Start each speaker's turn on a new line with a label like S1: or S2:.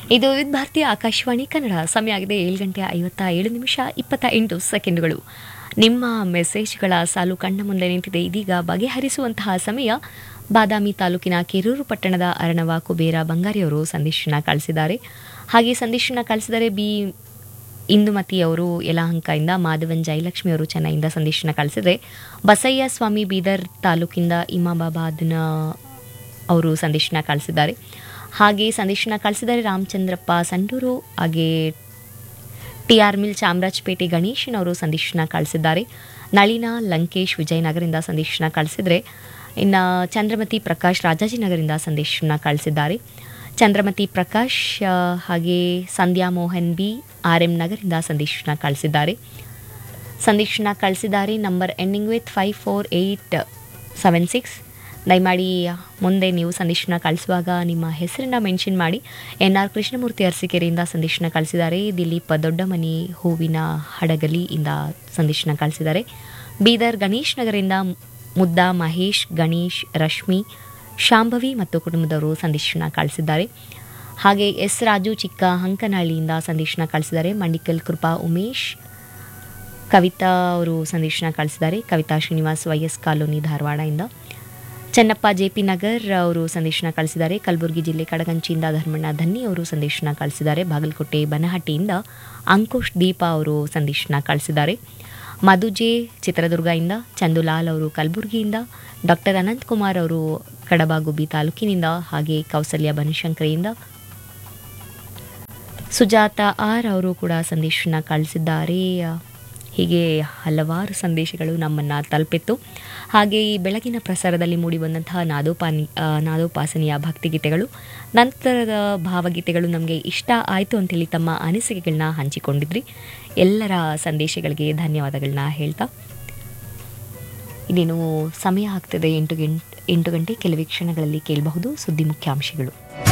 S1: ಇದು ವಿವಿಧ ಭಾರತೀಯ ಆಕಾಶವಾಣಿ ಕನ್ನಡ ಸಮಯ ಆಗಿದೆ ಏಳು ಗಂಟೆ ಐವತ್ತ ಏಳು ನಿಮಿಷ ಇಪ್ಪತ್ತ ಎಂಟು ಸೆಕೆಂಡುಗಳು ನಿಮ್ಮ ಮೆಸೇಜ್ಗಳ ಸಾಲು ಕಣ್ಣ ಮುಂದೆ ನಿಂತಿದೆ ಇದೀಗ ಬಗೆಹರಿಸುವಂತಹ ಸಮಯ ಬಾದಾಮಿ ತಾಲೂಕಿನ ಕೆರೂರು ಪಟ್ಟಣದ ಅರಣವ ಕುಬೇರ ಬಂಗಾರಿಯವರು ಸಂದೇಶನ ಕಳಿಸಿದ್ದಾರೆ ಹಾಗೆ ಸಂದೇಶನ ಕಳಿಸಿದರೆ ಬಿ ಇಂದುಮತಿ ಅವರು ಯಲಹಂಕದಿಂದ ಮಾಧವನ್ ಜಯಲಕ್ಷ್ಮಿ ಅವರು ಚೆನ್ನೈಯಿಂದ ಸಂದೇಶನ ಕಳಿಸಿದರೆ ಬಸಯ್ಯ ಸ್ವಾಮಿ ಬೀದರ್ ತಾಲೂಕಿಂದ ಇಮಾಬಾಬಾದ್ನ ಅವರು ಸಂದೇಶನ ಕಳಿಸಿದ್ದಾರೆ ಹಾಗೆ ಸಂದೇಶನ ಕಳಿಸಿದ್ದಾರೆ ರಾಮಚಂದ್ರಪ್ಪ ಸಂಡೂರು ಹಾಗೆ T R mill Chamarajpet Ganesan ಅವರು ಸಂದೇಶನ ಕಳಿಸಿದ್ದಾರೆ ನಳಿನಾ ಲಂಕೇಶ್ ವಿಜಯನಗರದಿಂದ ಸಂದೇಶನ ಕಳಿಸಿದರೆ ಇನ್ನು ಚಂದ್ರಮತಿ ಪ್ರಕಾಶ್ ರಾಜಾಜಿನಗರಿಂದ ಸಂದೇಶನ ಕಳಿಸಿದ್ದಾರೆ ಚಂದ್ರಮತಿ ಪ್ರಕಾಶ್ ಆ, ಹಾಗೆ Sandhya Mohan B R M ನಗರಿಂದ ಸಂದೇಶನ ಕಳಿಸಿದ್ದಾರೆ ಸಂದೇಶನ ಕಳಿಸಿದ್ದಾರೆ number ending with five four eight seven six ದಯಮಾಡಿ ಮುಂದೆ ನೀವು ಸಂದೇಶನ ಕಳಿಸುವಾಗ ನಿಮ್ಮ ಹೆಸರನ್ನ ಮೆನ್ಷನ್ ಮಾಡಿ ಎನ್ ಆರ್ ಕೃಷ್ಣಮೂರ್ತಿ ಅರಸೀಕೆರೆಯಿಂದ ಸಂದೇಶನ ಕಳಿಸಿದ್ದಾರೆ ದಿಲೀಪ್ ದೊಡ್ಡಮನಿ ಹೂವಿನ ಹಡಗಲಿಯಿಂದ ಸಂದೇಶನ ಕಳಿಸಿದ್ದಾರೆ ಬೀದರ್ ಗಣೇಶ್ ನಗರದಿಂದ ಮುದ್ದಾ ಮಹೇಶ್ ಗಣೇಶ್ ರಶ್ಮಿ ಶಾಂಭವಿ ಮತ್ತು ಕುಟುಂಬದವರು ಸಂದೇಶನ ಕಳಿಸಿದ್ದಾರೆ ಹಾಗೆ ಎಸ್ ರಾಜು ಚಿಕ್ಕ ಹಂಕನಹಳ್ಳಿಯಿಂದ ಸಂದೇಶನ ಕಳಿಸಿದ್ದಾರೆ ಮಂಡಿಕಲ್ ಕೃಪಾ ಉಮೇಶ್ ಕವಿತಾ ಅವರು ಸಂದೇಶನ ಕಳಿಸಿದ್ದಾರೆ Kavitha Srinivas Y S colony ಧಾರವಾಡದಿಂದ ಚೆನ್ನಪ್ಪ ಜೆ ಪಿ ನಗರ್ ಅವರು ಸಂದೇಶನ ಕಳಿಸಿದ್ದಾರೆ ಕಲಬುರಗಿ ಜಿಲ್ಲೆ ಕಡಗಂಚಿಯಿಂದ ಧರ್ಮಣ್ಣ ಧನ್ನಿ ಅವರು ಸಂದೇಶನ ಕಳಿಸಿದ್ದಾರೆ ಬಾಗಲಕೋಟೆ ಬನಹಟ್ಟಿಯಿಂದ ಅಂಕುಶ್ ದೀಪ ಅವರು ಸಂದೇಶನ ಕಳಿಸಿದ್ದಾರೆ ಮಧುಜೆ ಚಿತ್ರದುರ್ಗದಿಂದ ಚಂದುಲಾಲ್ ಅವರು ಕಲಬುರಗಿಯಿಂದ ಡಾಕ್ಟರ್ ಅನಂತಕುಮಾರ್ ಅವರು ಕಡಬಾಗುಬ್ಬಿ ತಾಲೂಕಿನಿಂದ ಹಾಗೆ ಕೌಸಲ್ಯ ಬನಶಂಕರಿಯಿಂದ ಸುಜಾತ ಆರ್ ಅವರು ಕೂಡ ಸಂದೇಶನ ಕಳಿಸಿದ್ದಾರೆ ಹೀಗೆ ಹಲವಾರು ಸಂದೇಶಗಳು ನಮ್ಮನ್ನು ತಲುಪಿತ್ತು ಹಾಗೆ ಈ ಬೆಳಗಿನ ಪ್ರಸಾರದಲ್ಲಿ ಮೂಡಿಬಂದಂತಹ ನಾದೋಪಾನಿ ಆ, ನಾದೋಪಾಸನೆಯ ಭಕ್ತಿಗೀತೆಗಳು ನಂತರದ ಭಾವಗೀತೆಗಳು ನಮಗೆ ಇಷ್ಟ ಆಯಿತು ಅಂತೇಳಿ ತಮ್ಮ ಅನಿಸಿಕೆಗಳನ್ನ ಹಂಚಿಕೊಂಡಿದ್ರಿ ಎಲ್ಲರ ಸಂದೇಶಗಳಿಗೆ ಧನ್ಯವಾದಗಳನ್ನ ಹೇಳ್ತಾ ಇನ್ನೇನು ಸಮಯ ಆಗ್ತದೆ ಎಂಟು ಗಂಟೆ ಎಂಟು ಗಂಟೆ ಕೆಲವೇ ಕ್ಷಣಗಳಲ್ಲಿ ಕೇಳಬಹುದು ಸುದ್ದಿ ಮುಖ್ಯಾಂಶಗಳು